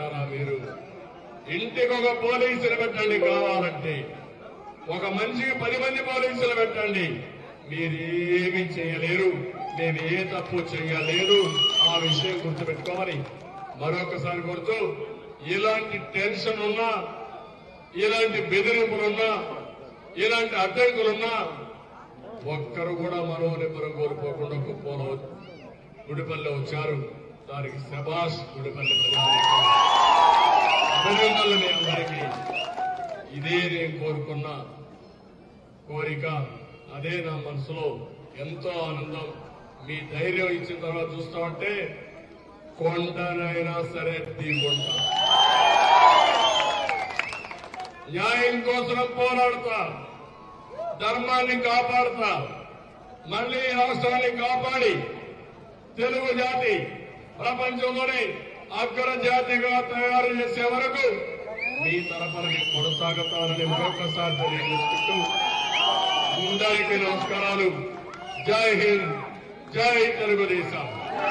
మీరు ఇంటికి ఒక పోలీసులు పెట్టండి కావాలంటే ఒక మనిషికి పది మంది పోలీసులు పెట్టండి మీరు ఏమి చేయలేరు నేను ఏ తప్పు చేయలేదు ఆ విషయం గుర్తుపెట్టుకోవాలి మరొకసారి గుర్తు ఇలాంటి టెన్షన్ ఉన్నా ఇలాంటి బెదిరింపులున్నా ఇలాంటి అడ్డంకులున్నా ఒక్కరు కూడా మనోనిబ్బరం కోల్పోకుండా కుప్పంలో గుడిపల్లిలో వచ్చారు దానికి శబాష్ గుడిపల్లి ప్రజానికి అభినందనలు మీ అందరికీ ఇదే నేను కోరుకున్న కోరిక అదే నా మనసులో ఎంతో ఆనందం మీ ధైర్యం ఇచ్చిన తర్వాత చూస్తా ఉంటే కొండనైనా సరే దిగుంటా న్యాయం కోసం పోరాడతా ధర్మాన్ని కాపాడుతా మళ్ళీ ఈ రాష్ట్రాన్ని కాపాడి తెలుగు జాతి ప్రపంచంలోనే అగ్ర జాతిగా తయారు చేసే వరకు మీ తరపున నేను కొనసాగుతానని మరొకసారి తెలియజేసుకుంటూ అందరికీ నమస్కారాలు జై హింద్ జై తెలుగుదేశం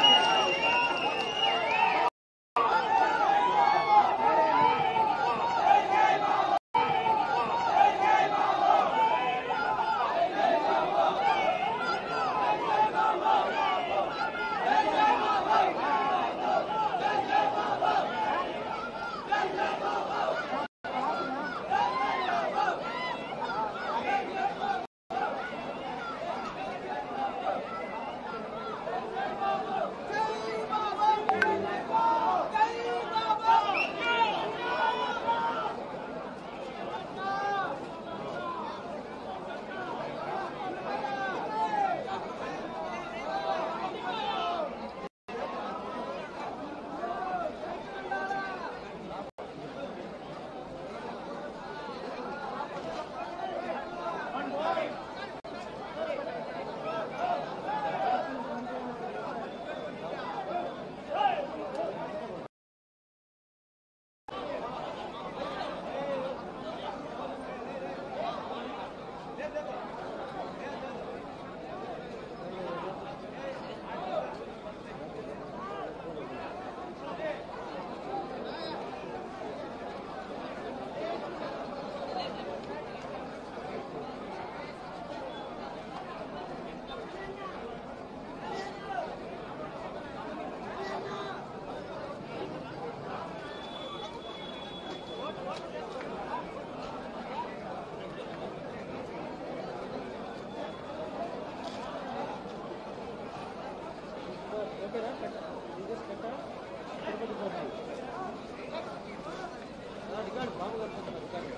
రికార్డు బాబు రికార్డు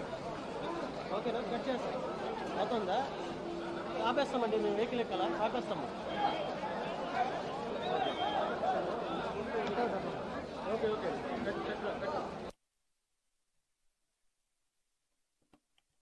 ఓకేనా కట్ చేస్తాం అవుతుందా ఆపేస్తామండి మేము వెహికల్ ఎక్కాలా ఆపేస్తాము ఓకే ఓకే